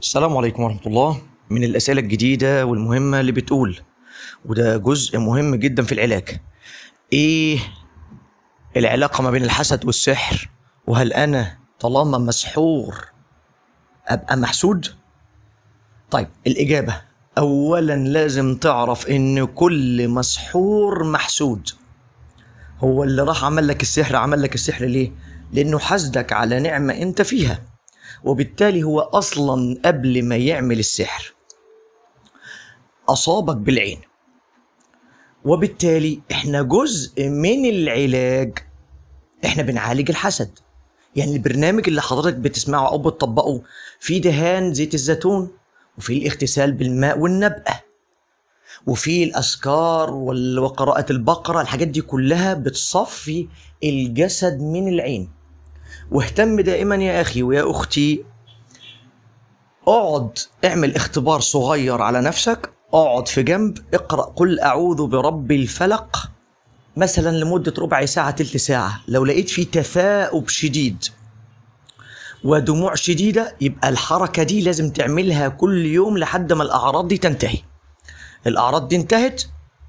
السلام عليكم ورحمة الله من الأسئلة الجديدة والمهمة اللي بتقول وده جزء مهم جدا في العلاج إيه العلاقة ما بين الحسد والسحر وهل أنا طالما مسحور أبقى محسود طيب الإجابة أولا لازم تعرف إن كل مسحور محسود هو اللي راح عمل لك السحر عمل لك السحر ليه؟ لأنه حسدك على نعمة أنت فيها وبالتالي هو اصلا قبل ما يعمل السحر اصابك بالعين وبالتالي احنا جزء من العلاج احنا بنعالج الحسد يعني البرنامج اللي حضرتك بتسمعه او بتطبقه في دهان زيت الزيتون وفي الاغتسال بالماء والنبأة وفي الأذكار وال- وقراءة البقرة الحاجات دي كلها بتصفي الجسد من العين واهتم دائما يا اخي ويا اختي اقعد اعمل اختبار صغير على نفسك اقعد في جنب اقرا قل اعوذ برب الفلق مثلا لمده ربع ساعه تلت ساعه لو لقيت في تثاؤب شديد ودموع شديده يبقى الحركه دي لازم تعملها كل يوم لحد ما الاعراض دي تنتهي الاعراض دي انتهت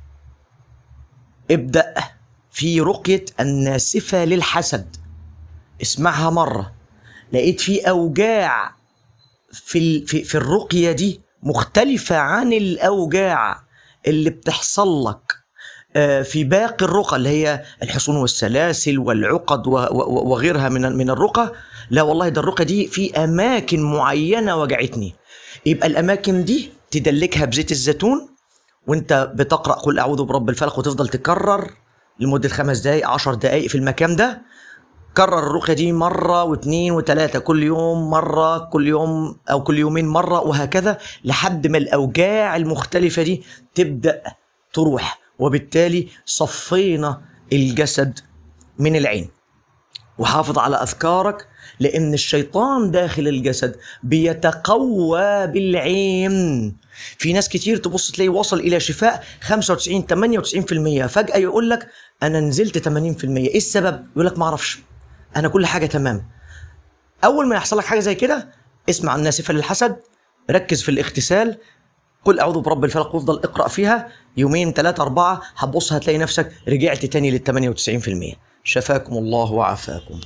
ابدا في رقيه الناسفه للحسد اسمعها مرة لقيت في أوجاع في ال- في في الرقية دي مختلفة عن الأوجاع اللي بتحصل لك آه، في باقي الرقى اللي هي الحصون والسلاسل والعقد و- و- وغيرها من من الرقى لا والله ده الرقى دي في أماكن معينة وجعتني يبقى الأماكن دي تدلكها بزيت الزيتون وانت بتقرأ قل أعوذ برب الفلق وتفضل تكرر لمدة خمس دقايق عشر دقايق في المكان ده كرر الرقية دي مرة واثنين وثلاثة كل يوم مرة كل يوم أو كل يومين مرة وهكذا لحد ما الأوجاع المختلفة دي تبدأ تروح وبالتالي صفينا الجسد من العين وحافظ على أذكارك لأن الشيطان داخل الجسد بيتقوى بالعين في ناس كتير تبص تلاقي وصل إلى شفاء 95 98% فجأة يقول لك أنا نزلت 80% إيه السبب؟ يقول لك ما أعرفش أنا كل حاجة تمام أول ما يحصل لك حاجة زي كده اسمع الناسفة للحسد ركز في الاغتسال قل أعوذ برب الفلق وافضل اقرأ فيها يومين ثلاثة أربعة هتبص هتلاقي نفسك رجعت تاني لل 98% شفاكم الله وعافاكم